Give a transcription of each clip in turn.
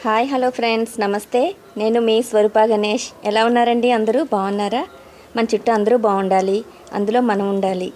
hi hello friends నమస్తే నేను మీ స్వరూప గణేష్ ఎలా ఉన్నారండి అందరూ బాగున్నారా మన చుట్టూ అందరూ బాగుండాలి అందులో మనం ఉండాలి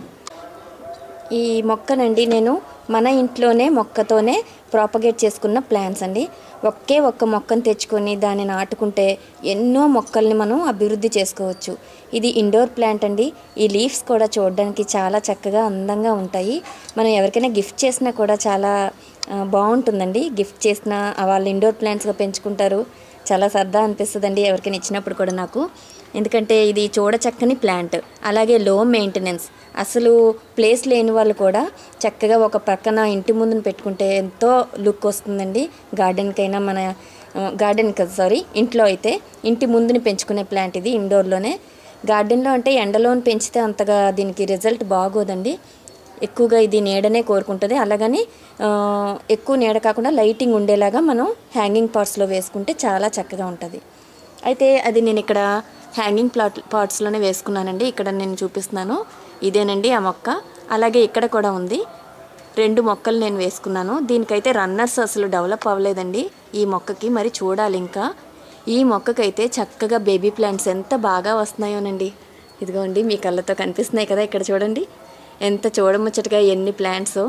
ఈ మొక్కనండి నేను మన ఇంట్లోనే మొక్కతోనే ప్రాపగేట్ చేసుకున్న ప్లాంట్స్ అండి ఒకే ఒక్క మొక్కను తెచ్చుకొని దాన్ని నాటుకుంటే ఎన్నో మొక్కల్ని మనం అభివృద్ధి చేసుకోవచ్చు ఇది ఇండోర్ ప్లాంట్ అండి ఈ లీవ్స్ కూడా చూడడానికి చాలా చక్కగా అందంగా ఉంటాయి మనం ఎవరికైనా గిఫ్ట్ చేసినా కూడా చాలా ఆ, బాగుంటుందండి గిఫ్ట్ చేసిన వాళ్ళు ఇండోర్ ప్లాంట్స్గా పెంచుకుంటారు చాలా సరదా అనిపిస్తుందండి ఎవరికైనా ఇచ్చినప్పుడు కూడా నాకు ఎందుకంటే ఇది చూడచక్కని ప్లాంట్ అలాగే లో మెయింటెనెన్స్ అసలు ప్లేస్ లేని వాళ్ళు కూడా చక్కగా ఒక పక్కన ఇంటి ముందున పెట్టుకుంటే ఎంతో లుక్ వస్తుందండి గార్డెన్కైనా మన గార్డెన్ కదా సారీ ఇంట్లో అయితే ఇంటి ముందుని పెంచుకునే ప్లాంట్ ఇది ఇండోర్లోనే గార్డెన్లో అంటే ఎండలోని పెంచితే అంతగా దీనికి రిజల్ట్ బాగోదండి ఎక్కువగా ఇది నీడనే కోరుకుంటుంది అలాగని ఆ, ఎక్కువ నీడ కాకుండా లైటింగ్ ఉండేలాగా మనం హ్యాంగింగ్ పాట్స్లో వేసుకుంటే చాలా చక్కగా ఉంటుంది అయితే అది నేను ఇక్కడ హ్యాంగింగ్ ప్లాట్ పాట్స్లోనే వేసుకున్నానండి ఇక్కడ నేను చూపిస్తున్నాను ఇదేనండి ఆ మొక్క అలాగే ఇక్కడ కూడా ఉంది రెండు మొక్కలు నేను వేసుకున్నాను దీనికైతే రన్నర్స్ అసలు డెవలప్ అవ్వలేదండి ఈ మొక్కకి మరి చూడాలి ఇంకా ఈ మొక్కకైతే చక్కగా బేబీ ప్లాంట్స్ ఎంత బాగా వస్తున్నాయోనండి ఇదిగోండి మీ కళ్ళతో కనిపిస్తున్నాయి కదా ఇక్కడ చూడండి ఎంత చూడముచ్చటగా ఎన్ని ప్లాంట్స్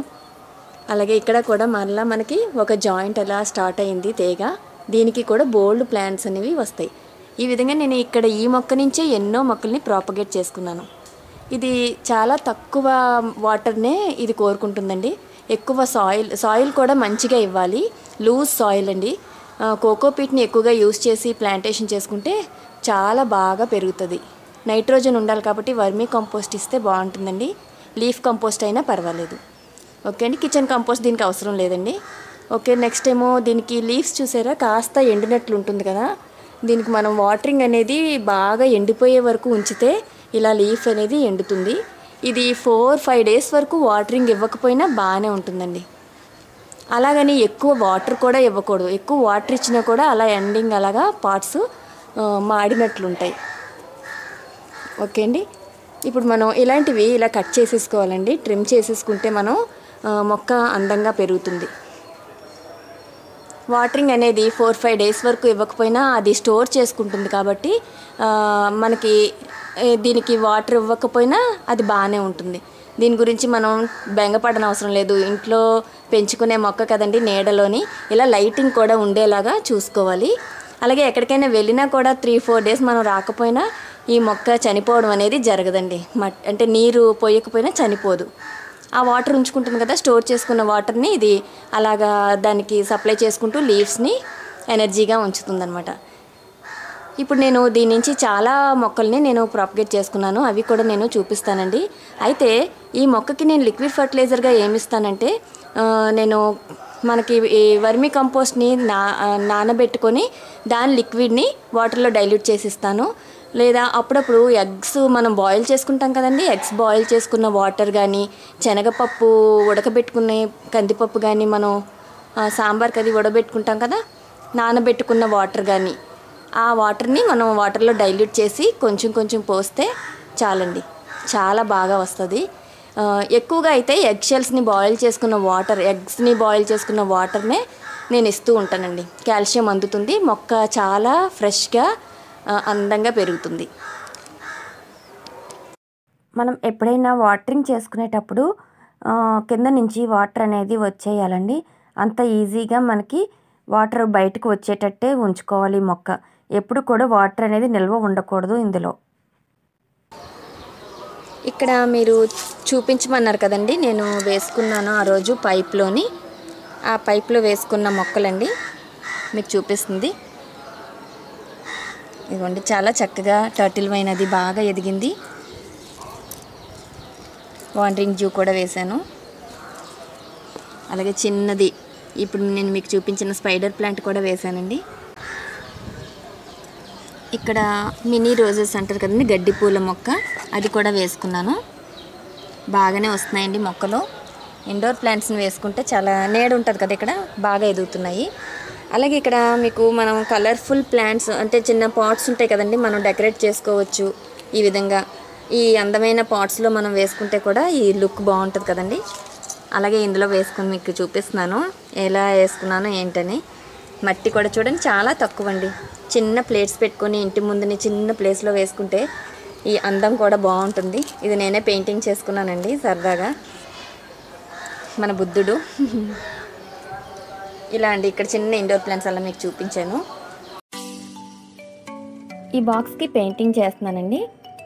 అలాగే ఇక్కడ కూడా మరలా మనకి ఒక జాయింట్ అలా స్టార్ట్ అయింది తీగ దీనికి కూడా బోల్డ్ ప్లాంట్స్ అనేవి వస్తాయి ఈ విధంగా నేను ఇక్కడ ఈ మొక్క నుంచే ఎన్నో మొక్కల్ని ప్రాపగేట్ చేసుకున్నాను ఇది చాలా తక్కువ వాటర్నే ఇది కోరుకుంటుందండి ఎక్కువ సాయిల్ సాయిల్ కూడా మంచిగా ఇవ్వాలి లూజ్ సాయిల్ అండి ఆ, కోకోపీట్ని ఎక్కువగా యూస్ చేసి ప్లాంటేషన్ చేసుకుంటే చాలా బాగా పెరుగుతుంది నైట్రోజన్ ఉండాలి కాబట్టి వర్మీ కంపోస్ట్ ఇస్తే బాగుంటుందండి లీఫ్ కంపోస్ట్ అయినా పర్వాలేదు ఓకే అండి కిచెన్ కంపోస్ట్ దీనికి అవసరం లేదండి ఓకే నెక్స్ట్ ఏమో దీనికి లీవ్స్ చూసారా కాస్త ఎండినట్లు ఉంటుంది కదా దీనికి మనం వాటరింగ్ అనేది బాగా ఎండిపోయే వరకు ఉంచితే ఇలా లీఫ్ అనేది ఎండుతుంది ఇది ఫోర్ ఫైవ్ డేస్ వరకు వాటరింగ్ ఇవ్వకపోయినా బాగానే ఉంటుందండి అలాగని ఎక్కువ వాటర్ కూడా ఇవ్వకూడదు ఎక్కువ వాటర్ ఇచ్చినా కూడా అలా ఎండింగ్ అలాగా పార్ట్స్ మాడినట్లుంటాయి ఓకే అండి ఇప్పుడు మనం ఇలాంటివి ఇలా కట్ చేసేసుకోవాలండి ట్రిమ్ చేసేసుకుంటే మనం ఆ, మొక్క అందంగా పెరుగుతుంది వాటరింగ్ అనేది ఫోర్ ఫైవ్ డేస్ వరకు ఇవ్వకపోయినా అది స్టోర్ చేసుకుంటుంది కాబట్టి ఆ, మనకి ఏ, దీనికి వాటర్ ఇవ్వకపోయినా అది బాగానే ఉంటుంది దీని గురించి మనం బెంగపడని అవసరం లేదు ఇంట్లో పెంచుకునే మొక్క కదండి నీడలోని ఇలా లైటింగ్ కూడా ఉండేలాగా చూసుకోవాలి అలాగే ఎక్కడికైనా వెళ్ళినా కూడా త్రీ ఫోర్ డేస్ మనం రాకపోయినా ఈ మొక్క చనిపోవడం అనేది జరగదండి మట్ అంటే నీరు పోయకపోయినా చనిపోదు ఆ వాటర్ ఉంచుకుంటుంది కదా స్టోర్ చేసుకున్న వాటర్ని ఇది అలాగా దానికి సప్లై చేసుకుంటూ లీవ్స్ని ఎనర్జీగా ఉంచుతుందన్నమాట ఇప్పుడు నేను దీని నుంచి చాలా మొక్కల్ని నేను ప్రాపగేట్ చేసుకున్నాను అవి కూడా నేను చూపిస్తానండి అయితే ఈ మొక్కకి నేను లిక్విడ్ ఫర్టిలైజర్గా ఏమిస్తానంటే ఆ, నేను మనకి ఈ వర్మీ కంపోస్ట్ని నా ఆ, నానబెట్టుకొని దాని లిక్విడ్ని వాటర్లో డైల్యూట్ చేసిస్తాను లేదా అప్పుడప్పుడు ఎగ్స్ మనం బాయిల్ చేసుకుంటాం కదండి ఎగ్స్ బాయిల్ చేసుకున్న వాటర్ కానీ శనగపప్పు ఉడకబెట్టుకునే కందిపప్పు కానీ మనం ఆ, సాంబార్కి అది ఉడకబెట్టుకుంటాం కదా నానబెట్టుకున్న వాటర్ కానీ ఆ వాటర్ని మనం వాటర్లో డైల్యూట్ చేసి కొంచెం కొంచెం పోస్తే చాలండి చాలా బాగా వస్తుంది ఆ, ఎక్కువగా అయితే ఎగ్ షెల్స్ని బాయిల్ చేసుకున్న వాటర్ ఎగ్స్ని బాయిల్ చేసుకున్న వాటర్నే నేను ఇస్తూ ఉంటానండి కాల్షియం అందుతుంది మొక్క చాలా ఫ్రెష్గా ఆ, అందంగా పెరుగుతుంది మనం ఎప్పుడైనా వాటరింగ్ చేసుకునేటప్పుడు ఆ, కింద నుంచి వాటర్ అనేది వచ్చేయాలండి అంత ఈజీగా మనకి వాటర్ బయటకు వచ్చేటట్టే ఉంచుకోవాలి మొక్క ఎప్పుడు కూడా వాటర్ అనేది నిల్వ ఉండకూడదు ఇందులో ఇక్కడ మీరు చూపించమన్నారు కదండి నేను వేసుకున్నాను ఆ రోజు పైప్లోని ఆ పైప్లో వేసుకున్న మొక్కలండి మీకు చూపిస్తుంది ఇదిగోండి చాలా చక్కగా టర్టిల్ వైన్ అది బాగా ఎదిగింది వాండరింగ్ జూ కూడా వేశాను అలాగే చిన్నది ఇప్పుడు నేను మీకు చూపించిన స్పైడర్ ప్లాంట్ కూడా వేశానండి ఇక్కడ మినీ రోజెస్ అంటారు కదండి గడ్డి పూల మొక్క అది కూడా వేసుకున్నాను బాగానే వస్తున్నాయండి మొక్కలు ఇండోర్ ప్లాంట్స్ని వేసుకుంటే చాలా నీడ ఉంటుంది కదా ఇక్కడ బాగా ఎదుగుతున్నాయి అలాగే ఇక్కడ మీకు మనం కలర్ఫుల్ ప్లాంట్స్ అంటే చిన్న పాట్స్ ఉంటాయి కదండి మనం డెకరేట్ చేసుకోవచ్చు ఈ విధంగా ఈ అందమైన పాట్స్లో మనం వేసుకుంటే కూడా ఈ లుక్ బాగుంటుంది కదండి అలాగే ఇందులో వేసుకొని మీకు చూపిస్తున్నాను ఎలా వేసుకున్నాను ఏంటని మట్టి కూడా చూడండి చాలా తక్కువ అండి చిన్న ప్లేట్స్ పెట్టుకొని ఇంటి ముందుని చిన్న ప్లేస్లో వేసుకుంటే ఈ అందం కూడా బాగుంటుంది ఇది నేనే పెయింటింగ్ చేసుకున్నానండి సరదాగా మన బుద్ధుడు ఇలా అండి ఇక్కడ చిన్న ఇండోర్ ప్లాంట్స్ అలా మీకు చూపించాను ఈ బాక్స్కి పెయింటింగ్ చేస్తున్నానండి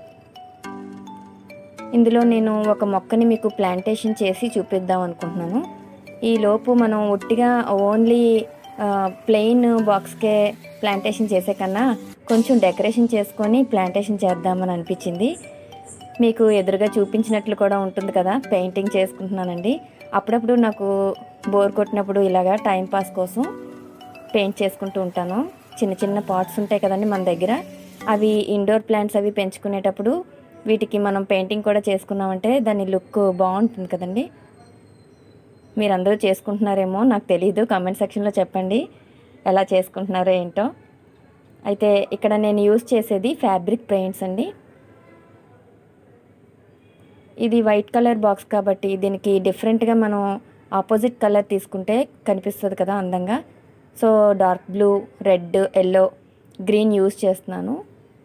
ఇందులో నేను ఒక మొక్కని మీకు ప్లాంటేషన్ చేసి చూపిద్దాం అనుకుంటున్నాను ఈ లోపు మనం ఒట్టిగా ఓన్లీ ప్లెయిన్ బాక్స్కే ప్లాంటేషన్ చేసే కన్నా కొంచెం డెకరేషన్ చేసుకొని ప్లాంటేషన్ చేద్దామని అనిపించింది మీకు ఎదురుగా చూపించినట్లు కూడా ఉంటుంది కదా పెయింటింగ్ చేసుకుంటున్నానండి అప్పుడప్పుడు నాకు బోర్ కొట్టినప్పుడు ఇలాగా టైం పాస్ కోసం పెయింట్ చేసుకుంటూ ఉంటాను చిన్న చిన్న పాట్స్ ఉంటాయి కదండి మన దగ్గర అవి ఇండోర్ ప్లాంట్స్ అవి పెంచుకునేటప్పుడు వీటికి మనం పెయింటింగ్ కూడా చేసుకున్నామంటే దాని లుక్ బాగుంటుంది కదండి మీరందరూ చేసుకుంటున్నారేమో నాకు తెలియదు కామెంట్ సెక్షన్లో చెప్పండి ఎలా చేసుకుంటున్నారో ఏంటో అయితే ఇక్కడ నేను యూజ్ చేసేది ఫ్యాబ్రిక్ పెయింట్స్ అండి ఇది వైట్ కలర్ బాక్స్ కాబట్టి దీనికి డిఫరెంట్గా మనం ఆపోజిట్ కలర్ తీసుకుంటే కనిపిస్తుంది కదా అందంగా so dark blue red yellow green use చేస్తున్నాను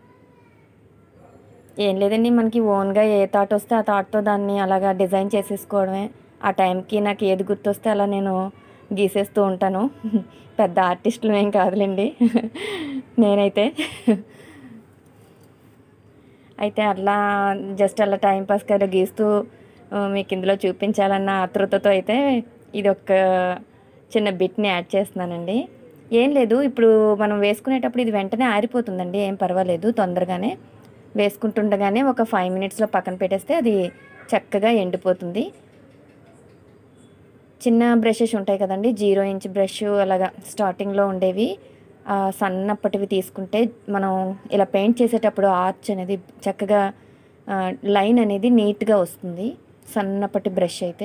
ఏం లేదండి మనకి ఓన్గా ఏ థాట్ వస్తే ఆ థాట్తో దాన్ని అలాగా డిజైన్ చేసేసుకోవడమే ఆ టైంకి నాకు ఏది గుర్తొస్తే అలా నేను గీసేస్తూ ఉంటాను పెద్ద ఆర్టిస్టులు ఏం కాదులేండి నేనైతే అయితే అట్లా జస్ట్ అలా టైం పాస్ కదా గీస్తూ ఆ, మీకు ఇందులో చూపించాలన్న ఆతృతతో అయితే ఇది ఒక చిన్న బిట్ని యాడ్ చేస్తున్నానండి ఏం లేదు ఇప్పుడు మనం వేసుకునేటప్పుడు ఇది వెంటనే ఆరిపోతుందండి ఏం పర్వాలేదు తొందరగానే వేసుకుంటుండగానే ఒక ఫైవ్ మినిట్స్లో పక్కన పెట్టేస్తే అది చక్కగా ఎండిపోతుంది చిన్న బ్రషెస్ ఉంటాయి కదండి జీరో ఇంచ్ బ్రష్ అలాగా స్టార్టింగ్లో ఉండేవి ఆ, సన్నప్పటివి తీసుకుంటే మనం ఇలా పెయింట్ చేసేటప్పుడు ఆర్చ్ అనేది చక్కగా ఆ, లైన్ అనేది నీట్గా వస్తుంది సన్నప్పటి బ్రష్ అయితే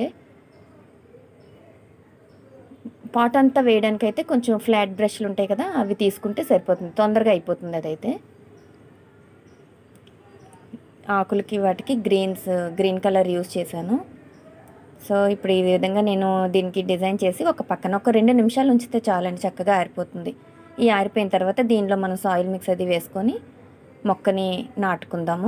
పాట్ అంతా వేయడానికి అయితే కొంచెం ఫ్లాట్ బ్రష్లు ఉంటాయి కదా అవి తీసుకుంటే సరిపోతుంది తొందరగా అయిపోతుంది అదైతే ఆకులకి వాటికి గ్రీన్స్ గ్రీన్ కలర్ యూస్ చేశాను సో ఇప్పుడు ఈ విధంగా నేను దీనికి డిజైన్ చేసి ఒక పక్కన ఒక రెండు నిమిషాలు ఉంచితే చాలండి చక్కగా ఆరిపోతుంది ఈ ఆరిపోయిన తర్వాత దీనిలో మనం సాయిల్ మిక్స్ అది వేసుకొని మొక్కని నాటుకుందాము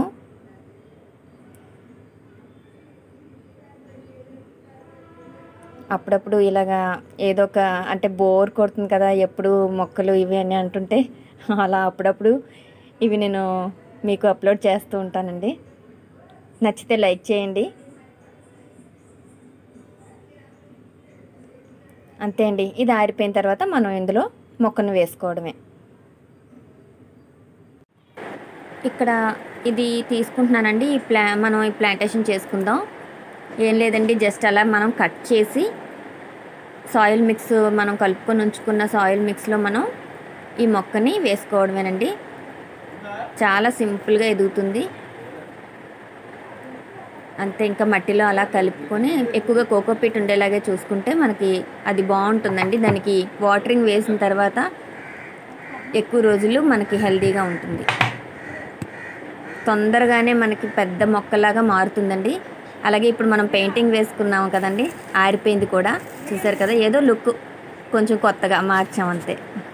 అప్పుడప్పుడు ఇలాగా ఏదో ఒక అంటే బోర్ కొడుతుంది కదా ఎప్పుడు మొక్కలు ఇవి అని అంటుంటే అలా అప్పుడప్పుడు ఇవి నేను మీకు అప్లోడ్ చేస్తూ ఉంటానండి నచ్చితే లైక్ చేయండి అంతే అండి ఇది ఆరిపోయిన తర్వాత మనం ఇందులో మొక్కను వేసుకోవడమే ఇక్కడ ఇది తీసుకుంటున్నానండి ఈ ప్లా మనం ఈ ప్లాంటేషన్ చేసుకుందాం ఏం లేదండి జస్ట్ అలా మనం కట్ చేసి సాయిల్ మిక్స్ మనం కలుపుకొని ఉంచుకున్న సాయిల్ మిక్స్లో మనం ఈ మొక్కని వేసుకోవడమేనండి చాలా సింపుల్గా ఎదుగుతుంది అంతే ఇంకా మట్టిలో అలా కలుపుకొని ఎక్కువగా కోకోపీట్ ఉండేలాగే చూసుకుంటే మనకి అది బాగుంటుందండి దానికి వాటరింగ్ వేసిన తర్వాత ఎక్కువ రోజులు మనకి హెల్తీగా ఉంటుంది తొందరగానే మనకి పెద్ద మొక్కలాగా మారుతుందండి అలాగే ఇప్పుడు మనం పెయింటింగ్ వేసుకున్నాము కదండి ఆరిపోయింది కూడా చూసారు కదా ఏదో లుక్ కొంచెం కొత్తగా మార్చాం అంతే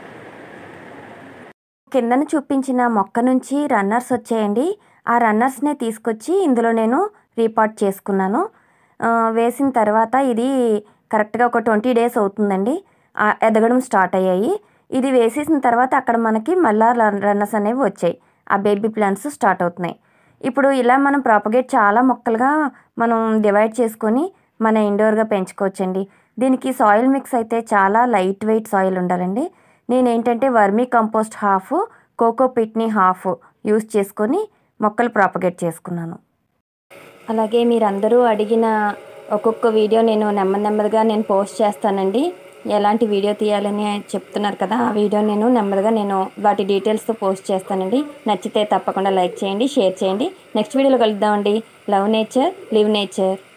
కిందన చూపించిన మొక్క నుంచి రన్నర్స్ వచ్చాయండి ఆ రన్నర్స్నే తీసుకొచ్చి ఇందులో నేను రీపాట్ చేసుకున్నాను ఆ, వేసిన తర్వాత ఇది కరెక్ట్గా ఒక ట్వంటీ డేస్ అవుతుందండి ఆ, ఎదగడం స్టార్ట్ అయ్యాయి ఇది వేసేసిన తర్వాత అక్కడ మనకి మళ్ళా రన్నర్స్ అనేవి వచ్చాయి ఆ బేబీ ప్లాంట్స్ స్టార్ట్ అవుతున్నాయి ఇప్పుడు ఇలా మనం ప్రాపగేట్ చాలా మొక్కలుగా మనం డివైడ్ చేసుకొని మన ఇండోర్గా పెంచుకోవచ్చండి దీనికి సాయిల్ మిక్స్ అయితే చాలా లైట్ వెయిట్ సాయిల్ ఉండాలండి నేను ఏంటంటే వర్మీ కంపోస్ట్ హాఫ్ కోకో పిట్ని హాఫ్ యూస్ చేసుకొని మొక్కలు ప్రాపగేట్ చేసుకున్నాను అలాగే మీరందరూ అడిగిన ఒక్కొక్క వీడియో నేను నెమ్మది నెమ్మదిగా నేను పోస్ట్ చేస్తానండి ఎలాంటి వీడియో తీయాలని చెప్తున్నారు కదా ఆ వీడియో నేను నెమ్మదిగా నేను వాటి డీటెయిల్స్తో పోస్ట్ చేస్తానండి నచ్చితే తప్పకుండా లైక్ చేయండి షేర్ చేయండి నెక్స్ట్ వీడియోలో కలుద్దామండి లవ్ నేచర్ లివ్ నేచర్